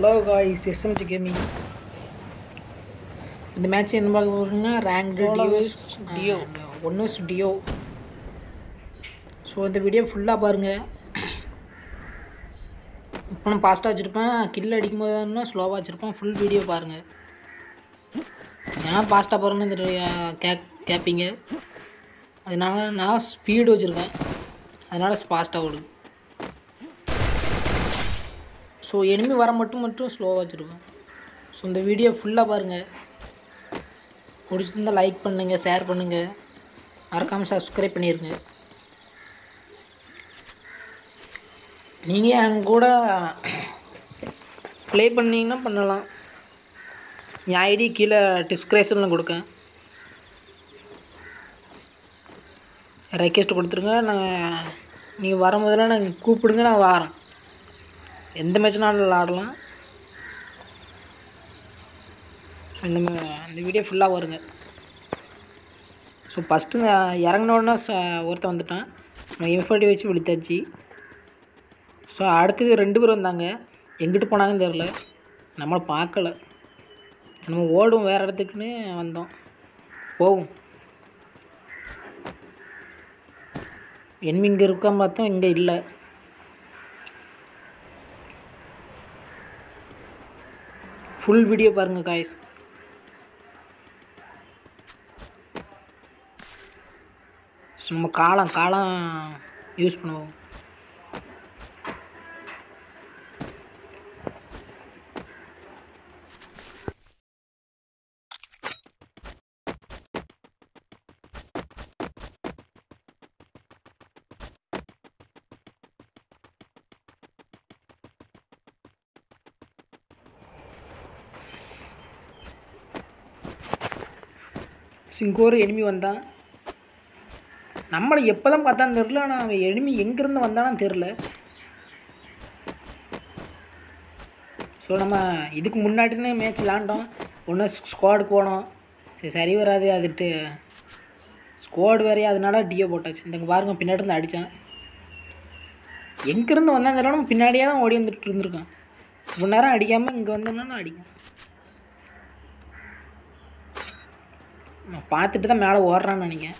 Hello guys SMG gaming இந்த match என்ன பார்க்க போகிறோம்னா ரேங்க் டியோஸ் டியோ ஒன்றுஸ் டியோ ஸோ இந்த வீடியோ ஃபுல்லாக பாருங்கள் இப்போ நான் ஃபாஸ்ட்டாக வச்சுருப்பேன் கில் அடிக்கும் போது ஸ்லோவாக வச்சுருப்பேன் ஃபுல் வீடியோ பாருங்கள் நான் ஃபாஸ்ட்டாக போகிறேன்னு இந்த கே கேட்பீங்க அதனால நான் ஸ்பீடு வச்சுருக்கேன் அதனால் ஃபாஸ்ட்டாக ஓடுது ஸோ எனிமி வர மட்டும் மட்டும் ஸ்லோவாக வச்சுருக்கோம் ஸோ இந்த வீடியோ ஃபுல்லாக பாருங்கள் பிடிச்சிருந்தால் லைக் பண்ணுங்கள் ஷேர் பண்ணுங்கள் மறக்காமல் சப்ஸ்கிரைப் பண்ணிடுங்க நீங்கள் என் கூட ப்ளே பண்ணீங்கன்னா பண்ணலாம் என் ஐடி கீழே டிஸ்கிரிப்ஷனில் கொடுக்கேன் ரெக்வெஸ்ட் கொடுத்துருங்க நான் நீங்கள் வரும்போதெல்லாம் நான் கூப்பிடுங்க நான் வரேன் எந்த மேட்ச்னாலும் விளாடலாம் இந்த மா- இந்த வீடியோ ஃபுல்லாக வருங்க ஸோ ஃபஸ்ட்டு நான் இறங்கின உடனே ச ஒருத்தன் வந்துட்டான் நான் எஃபர்ட்டி வச்சு விழுத்தாச்சு ஸோ அடுத்தது ரெண்டு பேர் வந்தாங்க எங்கிட்டு போனாங்கன்னு தெரில நம்மளை பார்க்கல நம்ம ஓடும் வேறு இடத்துக்குன்னு வந்தோம் போவோம் enemy இங்கே இருக்கான்னு பார்த்தோம் இங்கே இல்லை ஃபுல் வீடியோ பாருங்கள் காய்ஸ் நம்ம காலம் காலம் யூஸ் பண்ணுவோம் சிங்கோர் எனிமி வந்தான் நம்மளை எப்போ தான் பார்த்தான்னு தெரில ஆனால் அவன் எனிமி எங்கேருந்து வந்தானு தெரில ஸோ நம்ம இதுக்கு முன்னாடினே மேட்ச் விளாண்டோம் ஒன்று ஸ்குவாடுக்கு போனோம் சரி சரி வராது அதுட்டு ஸ்குவாடு வேறையா அதனால டியோ போட்டாச்சு இந்த பாருங்க பின்னாடி இருந்து அடித்தான் எங்கேருந்து வந்தான் தெரியல நம்ம பின்னாடியே தான் ஓடி வந்துட்டு இருந்திருக்கான் இவ்வளோ நேரம் அடிக்காமல் இங்கே வந்தோம்னா நான் அடிக்கேன் நான் பார்த்துட்டு தான் மேலே ஓடுறான்னு நினைக்கிறேன்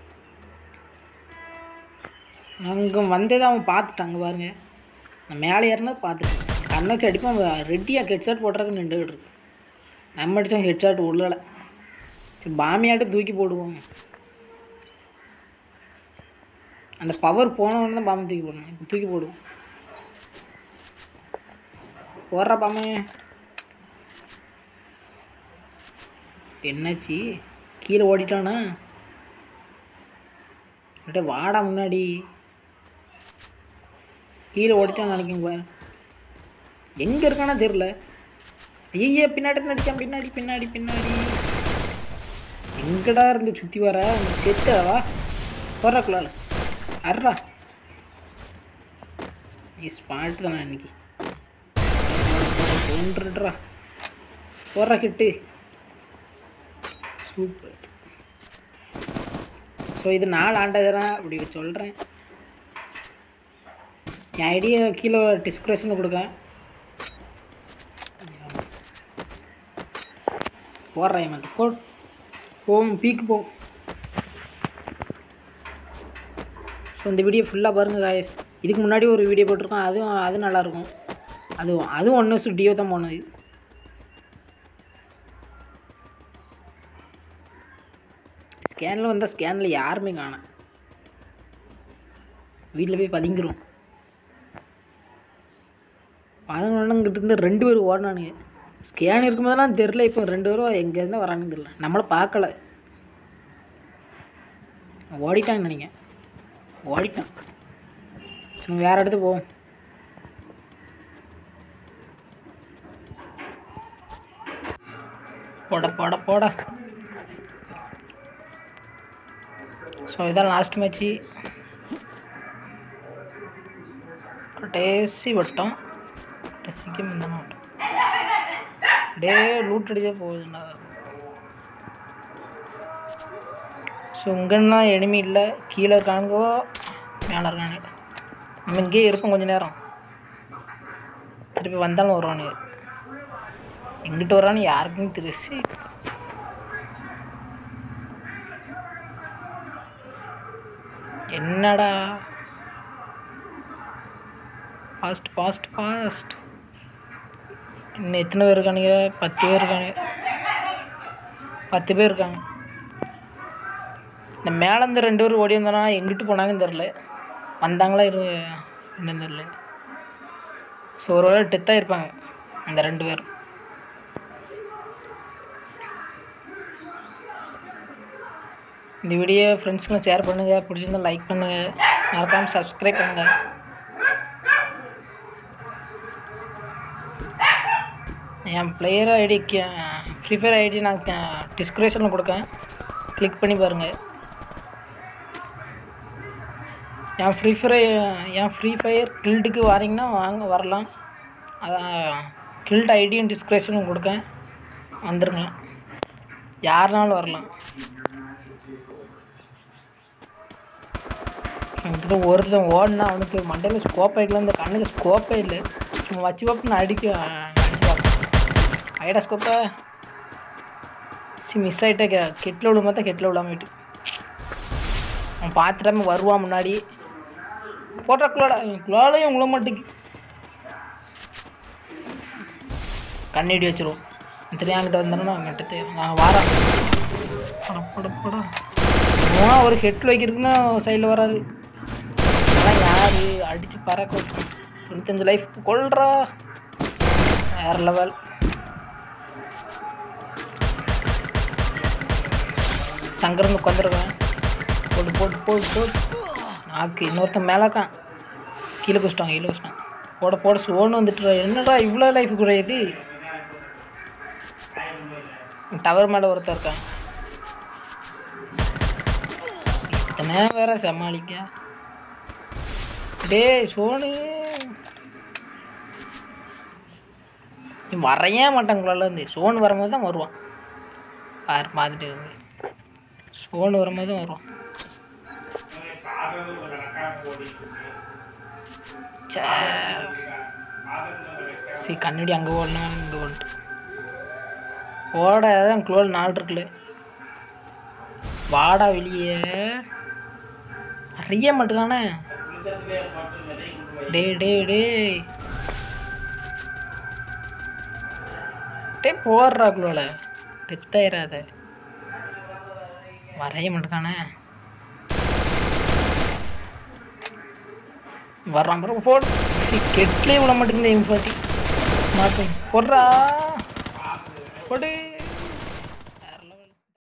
அங்கே வந்ததை அவன் பார்த்துட்டான் அங்கே பாருங்க நான் மேலே ஏறினது பார்த்துட்டேன் கண்ணை வச்சு அடிப்பான் ரெட்டியாக ஹெட்ஷாட் போடுறதுக்கு நின்றுக்கிட்டு இருக்கு நம்ம அடித்தோம் ஹெட்ஷாட் உள்ளல சரி பாமியாட்டு தூக்கி போடுவோம் அந்த பவர் போனவொடனே தான் பாம்பை தூக்கி போடணும் இப்போ தூக்கி போடுவோம் போடுறா பாமே என்னாச்சு கீழே ஓடிட்டானா கிட்ட வாடா முன்னாடி கீழே ஓடிட்டான் நினைக்கும் பாரு எங்கே இருக்கானா தெரில ஐயா பின்னாடி நடிச்சான் பின்னாடி பின்னாடி பின்னாடி எங்கடா இருந்து சுற்றி வர செட்டவா போடுறாக்குள்ளால அர்றா நீ ஸ்பாட் தானே இன்னைக்கு தோன்றுடுறா போடுறா கிட்டு சூப்பர் ஸோ இது நாலு ஆண்டதுதான் அப்படி சொல்கிறேன் என் ஐடியா கீழே டிஸ்கிரிப்ஷனில் கொடுக்கேன் போடுறேன் மட்டும் போ போவோம் பீக்கு போவோம் ஸோ இந்த வீடியோ ஃபுல்லாக பாருங்கள் காயஸ் இதுக்கு முன்னாடி ஒரு வீடியோ போட்டிருக்கோம் அதுவும் அது நல்லாயிருக்கும் அதுவும் அதுவும் ஒன்று டியோ தான் போனது ஸ்கேனில் வந்தால் ஸ்கேனில் யாருமே காணோம் வீட்டில் போய் பதுங்கிரும் பதினொன்றுங்கிட்ட இருந்து ரெண்டு பேர் ஓடினானுங்க ஸ்கேன் இருக்கும்போதெல்லாம் தெரில இப்போ ரெண்டு பேரும் எங்கேருந்து வரானுன்னு தெரில நம்மளை பார்க்கல ஓடிட்டான்னு நினைக்கிறேன் ஓடிட்டான் சரி வேறு இடத்துக்கு போவோம் போட போட போட ஸோ இதான் லாஸ்ட் மேட்ச்சு கடைசி வட்டம் கடைசிக்கு முந்தின வட்டம் டே லூட் அடிச்சே போகுதுண்ணா ஸோ இங்கன்னா எனிமி இல்லை கீழே இருக்கானுங்கோ மேலே இருக்கானுங்க நம்ம இங்கேயே இருப்போம் கொஞ்ச நேரம் திருப்பி வந்தாலும் வருவானுங்க எங்கிட்ட வரான்னு யாருக்கும் தெரிச்சு என்னடா ஃபாஸ்ட் ஃபாஸ்ட் ஃபாஸ்ட் இன்னும் எத்தனை பேர் இருக்கானுங்க பத்து பேர் இருக்காங்க பத்து பேர் இருக்காங்க இந்த மேலே இருந்து ரெண்டு பேரும் ஓடி வந்தானா எங்கிட்டு போனாங்கன்னு தெரில வந்தாங்களா இரு என்னன்னு தெரில ஸோ ஒரு வேளை டெத்தாக இருப்பாங்க அந்த ரெண்டு பேரும் இந்த வீடியோ ஃப்ரெண்ட்ஸ்க்குலாம் ஷேர் பண்ணுங்கள் பிடிச்சிருந்தா லைக் பண்ணுங்கள் மறக்காமல் சப்ஸ்கிரைப் பண்ணுங்கள் என் player ID free fire ID நான் டிஸ்கிரிப்ஷனில் கொடுக்கேன் கிளிக் பண்ணி பாருங்கள் என் ஃப்ரீ ஃபயர் என் ஃப்ரீ ஃபயர் கில்டுக்கு வரீங்கன்னா வாங்க வரலாம் அதான் கில்ட் ஐடியும் டிஸ்கிரிப்ஷனும் கொடுக்கேன் வந்துருங்க யாருனாலும் வரலாம் அவன்கிட்ட ஒருத்தன் ஓடினா அவனுக்கு மண்டையில் ஸ்கோப் ஆகிக்கலாம் இந்த கண்ணுக்கு ஸ்கோப்பே இல்லை சும்மா வச்சு பார்ப்பேன் அடிக்க அடிச்சு பார்ப்பேன் ஐடா ஸ்கோப்பா சரி மிஸ் ஆகிட்டே கெ கெட்டில் விழும் பார்த்தா கெட்டில் விழாம போயிட்டு அவன் பார்த்துட்டாம வருவான் முன்னாடி போட்டா குளோடா குளோலையும் விழ மாட்டேங்கு கண்ணீடி வச்சிருவோம் தெரியாங்கிட்ட வந்தோம்னா அவங்ககிட்ட நான் வாரம் பட பட பட சும்மா ஒரு ஹெட் வைக்கிறதுக்குன்னா சைடில் வராது ஆனால் யார் அடித்து பறக்க விட்டு தொண்ணூத்தஞ்சு லைஃப் கொள்றா வேறு லெவல் சங்கரன் உட்காந்துருக்கேன் போட்டு போட்டு போட்டு போட்டு நாக்கு இன்னொருத்தன் மேலாக்கான் கீழே குச்சிட்டான் கீழே குச்சிட்டான் போட போட சோன்னு வந்துட்டு என்னடா இவ்வளோ லைஃப் கூட இது டவர் மேலே ஒருத்தன் இருக்கான் இத்தனை வேற சமாளிக்க டேய் சோனு நீ வரையே மாட்டாங்களா இந்த சோன் வரும்போது தான் வருவான் பாரு பார்த்துட்டு இருந்து சோன் வரும்போது தான் வருவான் ச்சே. சரி கண்ணாடி அங்கே ஓடணும் இங்கே ஓடிட்டு ஓட தான் குளோல் நாள் இருக்குல்ல வாடா வெளியே அறிய மாட்டுக்கானே டே டே டே டே போடுறா குளோல டெத்தாயிராத வரைய மாட்டுக்கானே வர்றான் பிறகு போடு கெட்லேயே விட மாட்டேங்குது இம்பாட்டி மாட்டேன் போடுறா போடு